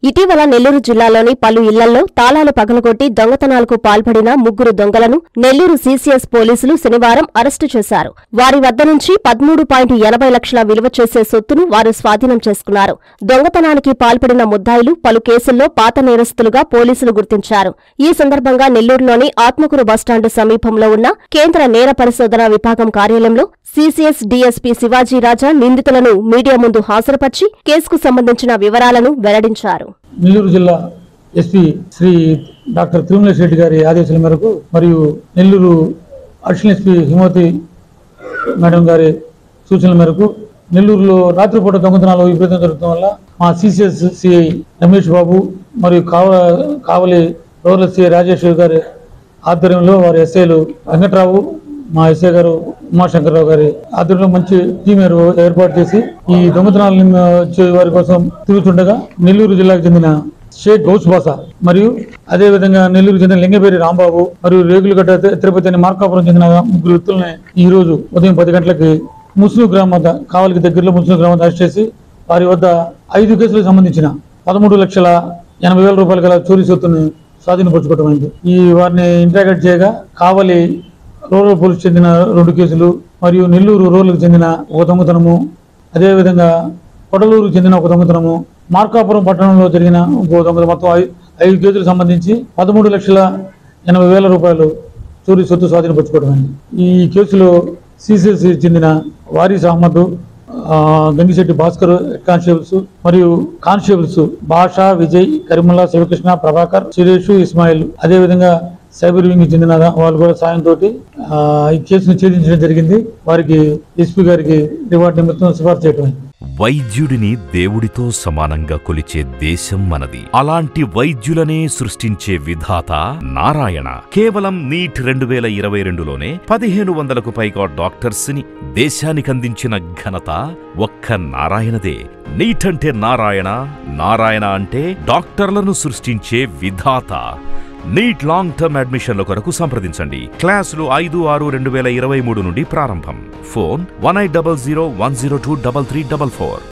ఇటీవల నెల్లూరు జిల్లాలోని పలు ఇళ్లలో తాళాలు పగలగొట్టి దొంగతనాలకు పాల్పడిన ముగ్గురు దొంగలను నెల్లూరు సీసీఎస్ పోలీసులు శనివారం అరెస్టు చేశారు వారి వద్ద నుంచి పదమూడు పాయింట్ ఎనభై లక్షల విలువ చేసే సొత్తును వారు స్వాధీనం చేసుకున్నారు దొంగతనానికి పాల్పడిన ముద్దాయిలు పలు కేసుల్లో పాత నేరస్తులుగా పోలీసులు గుర్తించారు ఈ సందర్భంగా నెల్లూరులోని ఆత్మకూరు బస్టాండు సమీపంలో ఉన్న కేంద్ర నేర పరిశోధన విభాగం కార్యాలయంలో సీసీఎస్ డీఎస్పీ శివాజీ రాజా నిందితులను మీడియా ముందు హాజరుపర్చి కేసుకు సంబంధించిన వివరాలను వెల్లడించారు నెల్లూరు జిల్లా ఎస్పీ శ్రీ డాక్టర్ తిరుమలేశ్ రెడ్డి గారి ఆదేశాల మేరకు మరియు Nellore additional SP Himavathi madam గారి సూచనల మేరకు నెల్లూరులో రాత్రిపూట దొంగతనాలు విపరీతం జరగడం వల్ల మా సిసిఎస్ సిఐ రమేష్ బాబు మరియు కావ కావలి రూరల్ సిఐ రాజేష్ గారి ఆధ్వర్యంలో వారి ఎస్ఐలు వెంకట్రావు మా ఎస్ఐ గారు ఉమాశంకర్రావు గారి ఆధ్వర్యంలో మంచి టీం ఏర్- ఏర్పాటు చేసి ఈ దొంగతనాలను వచ్చే వారి కోసం తిరుగుతుండగా నెల్లూరు జిల్లాకు చెందిన షేక్ గౌస్ బాసా మరియు అదే విధంగా నెల్లూరు చెందిన లింగపేరి రాంబాబు మరియు రేగులగడ్డ తి- తిరుపతి అని మార్కాపురం చెందిన ముగ్గురు వ్యక్తులని ఈ రోజు ఉదయం పది గంటలకి ముస్లిం గ్రామం వద్ద కావలికి దగ్గరలో ముస్లిం గ్రామం వద్ద అరెస్ట్ చేసి వారి వద్ద ఐదు కేసులకు సంబంధించిన పదమూడు లక్షల ఎనభై వేల రూపాయల గల చోరీ సొత్తుని స్వాధీనపరచుకోవడం అయింది ఈ వారిని ఇంట్రాగేట్ చేయగా కావలి రూరల్ పోలీస్ చెందిన రెండు కేసులు మరియు నెల్లూరు రూరల్కి చెందిన ఒక దొంగతనము అదేవిధంగా కొడలూరు చెందిన ఒక దొంగతనము మార్కాపురం పట్టణంలో జరిగిన ఇంకో దొంగతనం మొత్తం ఐ- ఐదు కేసులకు సంబంధించి పదమూడు లక్షల ఎనభై వేల రూపాయలు చోరీ సొత్తు స్వాధీనపరచుకోవడం అయింది ఈ కేసులో సిసిఎస్ చెందిన వారీస్ అహ్మద్ ఆ, గంగిశెట్టి భాస్కర్ హెడ్ కానిస్టేబుల్స్ మరియు కానిస్టేబుల్స్ భాష విజయ్ కరిముల్లా శివకృష్ణ ప్రభాకర్ సురేష్ ఇస్మాయిల్ అదే విధంగా సైబర్ వింగ్ చెందిన వాళ్ళు కూడా సాయంతో ఈ కేసును ఛేదించడం జరిగింది వారికి ఎస్పీ గారికి రివార్డు నిమిత్తం సిఫార్సు చేయడం అయింది. వైద్యుడిని దేవుడితో సమానంగా కొలిచే దేశం మనది అలాంటి వైద్యులనే సృష్టించే విధాత నారాయణ కేవలం నీట్ రెండు వేల ఇరవై రెండులోనే పదిహేను వందలకు పైగా డాక్టర్స్ ని దేశానికి అందించిన ఘనత ఒక్క నారాయణదే నీట్ అంటే నారాయణ నారాయణ అంటే డాక్టర్లను సృష్టించే విధాత నీట్ లాంగ్ టర్మ్ అడ్మిషన్ల కొరకు సంప్రదించండి క్లాసులు ఐదు ఆరు రెండు వేల ఇరవై మూడు నుండి ప్రారంభం phone one eight double zero one zero two double three double four